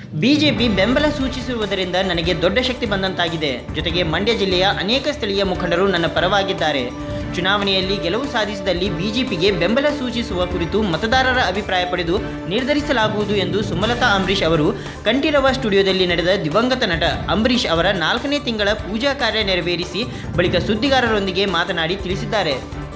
BJP ಬೆಂಬಲ ಸೂಚಿಸಿರುವುದರಿಂದ ನನಗೆ ದೊಡ್ಡ ಶಕ್ತಿ ಬಂದಂತಾಗಿದೆ ಜೊತೆಗೆ ಮಂಡ್ಯ ಜಿಲ್ಲೆಯ ಅನೇಕ ಸ್ಥಳೀಯ ಮುಖಂಡರು ನನ್ನ ಪರವಾಗಿದ್ದಾರೆ ಚುನಾವಣೆಯಲ್ಲಿ ಗೆಲುವು ಸಾಧಿಸಿದಲ್ಲಿ ಬಿಜೆಪಿಗೆ ಬೆಂಬಲ ಸೂಚಿಸುವ ಕುರಿತು ಮತದಾರರ ಅಭಿಪ್ರಾಯ ಪಡೆದು ನಿರ್ಧರಿಸಲಾಗುವುದು ಎಂದು ಸುಮಲತಾ ಅಂಬರೀಷ್ ಅವರು ಕಂಠೀರವ ಸ್ಟುಡಿಯೋದಲ್ಲಿ ನಡೆದ ದಿವಂಗತ ನಟ ಅಂಬರೀಷ್ ಅವರ ನಾಲ್ಕನೇ ತಿಂಗಳ ಪೂಜಾ ಕಾರ್ಯ ನೆರವೇರಿಸಿ ಬಳಿಕ ಸುದ್ದಿಗಾರರೊಂದಿಗೆ ಮಾತನಾಡಿ ತಿಳಿಸಿದ್ದಾರೆ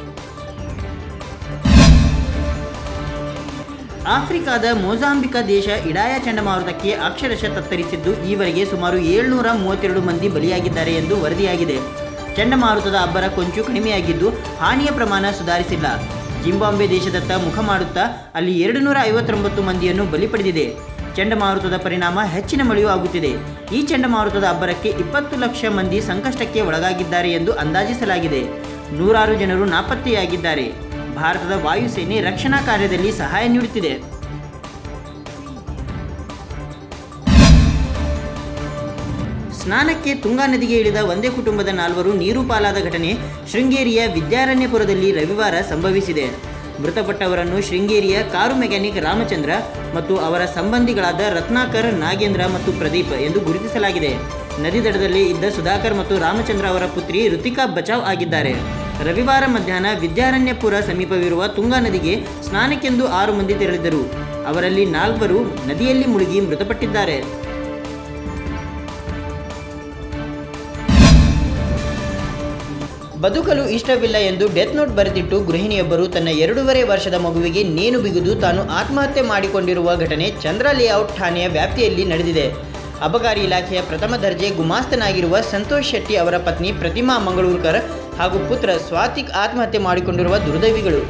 ಆಫ್ರಿಕಾದ ಮೊಜಾಂಬಿಕಾ ದೇಶ ಇಡಾಯ ಚಂಡಮಾರುತಕ್ಕೆ ಅಕ್ಷರಶಃ ತತ್ತರಿಸಿದ್ದು ಈವರೆಗೆ ಸುಮಾರು ಏಳ್ನೂರ ಮೂವತ್ತೆರಡು ಮಂದಿ ಬಲಿಯಾಗಿದ್ದಾರೆ ಎಂದು ವರದಿಯಾಗಿದೆ ಚಂಡಮಾರುತದ ಅಬ್ಬರ ಕೊಂಚು ಕಡಿಮೆಯಾಗಿದ್ದು ಹಾನಿಯ ಪ್ರಮಾಣ ಸುಧಾರಿಸಿಲ್ಲ ಜಿಂಬಾಬ್ವೆ ದೇಶದತ್ತ ಮುಖ ಮಾಡುತ್ತಾ ಅಲ್ಲಿ ಎರಡು ನೂರ ಐವತ್ತೊಂಬತ್ತು ಮಂದಿಯನ್ನು ಬಲಿ ಪಡೆದಿದೆ ಚಂಡಮಾರುತದ ಪರಿಣಾಮ ಹೆಚ್ಚಿನ ಮಳೆಯೂ ಆಗುತ್ತಿದೆ ಈ ಚಂಡಮಾರುತದ ಅಬ್ಬರಕ್ಕೆ ಇಪ್ಪತ್ತು ಲಕ್ಷ ಮಂದಿ ಸಂಕಷ್ಟಕ್ಕೆ ಒಳಗಾಗಿದ್ದಾರೆ ಎಂದು ಅಂದಾಜಿಸಲಾಗಿದೆ ನೂರಾರು ಜನರು ನಾಪತ್ತೆಯಾಗಿದ್ದಾರೆ ಭಾರತದ ವಾಯುಸೇನೆ ರಕ್ಷಣಾ ಕಾರ್ಯದಲ್ಲಿ ಸಹಾಯ ನೀಡುತ್ತಿದೆ ಸ್ನಾನಕ್ಕೆ ತುಂಗಾ ನದಿಗೆ ಇಳಿದ ಒಂದೇ ಕುಟುಂಬದ ನಾಲ್ವರು ನೀರು ಪಾಲಾದ ಘಟನೆ ಶೃಂಗೇರಿಯ ವಿದ್ಯಾರಣ್ಯಪುರದಲ್ಲಿ ರವಿವಾರ ಸಂಭವಿಸಿದೆ ಮೃತಪಟ್ಟವರನ್ನು ಶೃಂಗೇರಿಯ ಕಾರು ಮೆಕ್ಯಾನಿಕ್ ರಾಮಚಂದ್ರ ಮತ್ತು ಅವರ ಸಂಬಂಧಿಗಳಾದ ರತ್ನಾಕರ್ ನಾಗೇಂದ್ರ ಮತ್ತು ಪ್ರದೀಪ್ ಎಂದು ಗುರುತಿಸಲಾಗಿದೆ ನದಿ ದಡದಲ್ಲಿ ಇದ್ದ ಸುಧಾಕರ್ ಮತ್ತು ರಾಮಚಂದ್ರ ಅವರ ಪುತ್ರಿ ಋತಿಕಾ ಬಚಾವ್ ಆಗಿದ್ದಾರೆ ರವಿವಾರ ಮಧ್ಯಾಹ್ನ ವಿದ್ಯಾರಣ್ಯಪುರ ಸಮೀಪವಿರುವ ತುಂಗಾ ನದಿಗೆ ಸ್ನಾನಕ್ಕೆಂದು ಆರು ಮಂದಿ ತೆರಳಿದ್ದರು ಅವರಲ್ಲಿ ನಾಲ್ವರು ನದಿಯಲ್ಲಿ ಮುಳುಗಿ ಮೃತಪಟ್ಟಿದ್ದಾರೆ ಬದುಕಲು ಇಷ್ಟವಿಲ್ಲ ಎಂದು ಡೆತ್ ನೋಟ್ ಬರೆದಿಟ್ಟು ಗೃಹಿಣಿಯೊಬ್ಬರು ತನ್ನ ಎರಡೂವರೆ ವರ್ಷದ ಮಗುವಿಗೆ ನೇಣು ಬಿಗಿದು ತಾನು ಆತ್ಮಹತ್ಯೆ ಮಾಡಿಕೊಂಡಿರುವ ಘಟನೆ ಚಂದ್ರ ಲೇಔಟ್ ಠಾಣೆಯ ವ್ಯಾಪ್ತಿಯಲ್ಲಿ ನಡೆದಿದೆ ಅಬಕಾರಿ ಇಲಾಖೆಯ ಪ್ರಥಮ ದರ್ಜೆ ಗುಮಾಸ್ತನಾಗಿರುವ ಸಂತೋಷ್ ಶೆಟ್ಟಿ ಅವರ ಪತ್ನಿ ಪ್ರತಿಮಾ ಮಂಗಳೂರ್ಕರ್ ಹಾಗೂ ಪುತ್ರ ಸ್ವಾತಿಕ್ ಆತ್ಮಹತ್ಯೆ ಮಾಡಿಕೊಂಡಿರುವ ದುರ್ದೈವಿಗಳು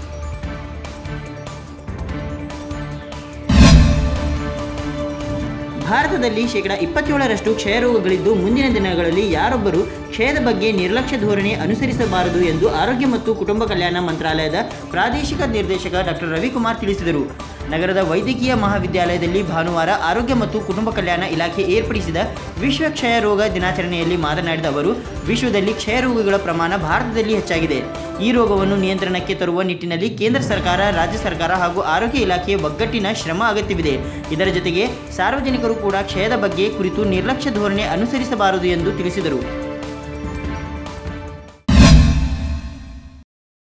ಭಾರತದಲ್ಲಿ ಶೇಕಡ ಇಪ್ಪತ್ತೇಳರಷ್ಟು ಕ್ಷಯರೋಗಗಳಿದ್ದು ಮುಂದಿನ ದಿನಗಳಲ್ಲಿ ಯಾರೊಬ್ಬರು ಕ್ಷಯದ ಬಗ್ಗೆ ನಿರ್ಲಕ್ಷ್ಯ ಧೋರಣೆ ಅನುಸರಿಸಬಾರದು ಎಂದು ಆರೋಗ್ಯ ಮತ್ತು ಕುಟುಂಬ ಕಲ್ಯಾಣ ಮಂತ್ರಾಲಯದ ಪ್ರಾದೇಶಿಕ ನಿರ್ದೇಶಕ ಡಾಕ್ಟರ್ ರವಿಕುಮಾರ್ ತಿಳಿಸಿದರು ನಗರದ ವೈದ್ಯಕೀಯ ಮಹಾವಿದ್ಯಾಲಯದಲ್ಲಿ ಭಾನುವಾರ ಆರೋಗ್ಯ ಮತ್ತು ಕುಟುಂಬ ಕಲ್ಯಾಣ ಇಲಾಖೆ ಏರ್ಪಡಿಸಿದ ವಿಶ್ವ ಕ್ಷಯ ರೋಗ ದಿನಾಚರಣೆಯಲ್ಲಿ ಮಾತನಾಡಿದ ಅವರು ವಿಶ್ವದಲ್ಲಿ ಕ್ಷಯ ರೋಗಗಳ ಪ್ರಮಾಣ ಭಾರತದಲ್ಲಿ ಹೆಚ್ಚಾಗಿದೆ ಈ ರೋಗವನ್ನು ನಿಯಂತ್ರಣಕ್ಕೆ ತರುವ ನಿಟ್ಟಿನಲ್ಲಿ ಕೇಂದ್ರ ಸರ್ಕಾರ ರಾಜ್ಯ ಸರ್ಕಾರ ಹಾಗೂ ಆರೋಗ್ಯ ಇಲಾಖೆ ಒಗ್ಗಟ್ಟಿನ ಶ್ರಮ ಅಗತ್ಯವಿದೆ ಇದರ ಜೊತೆಗೆ ಸಾರ್ವಜನಿಕರು ಕೂಡ ಕ್ಷಯದ ಬಗ್ಗೆ ಕುರಿತು ನಿರ್ಲಕ್ಷ್ಯ ಧೋರಣೆ ಅನುಸರಿಸಬಾರದು ಎಂದು ತಿಳಿಸಿದರು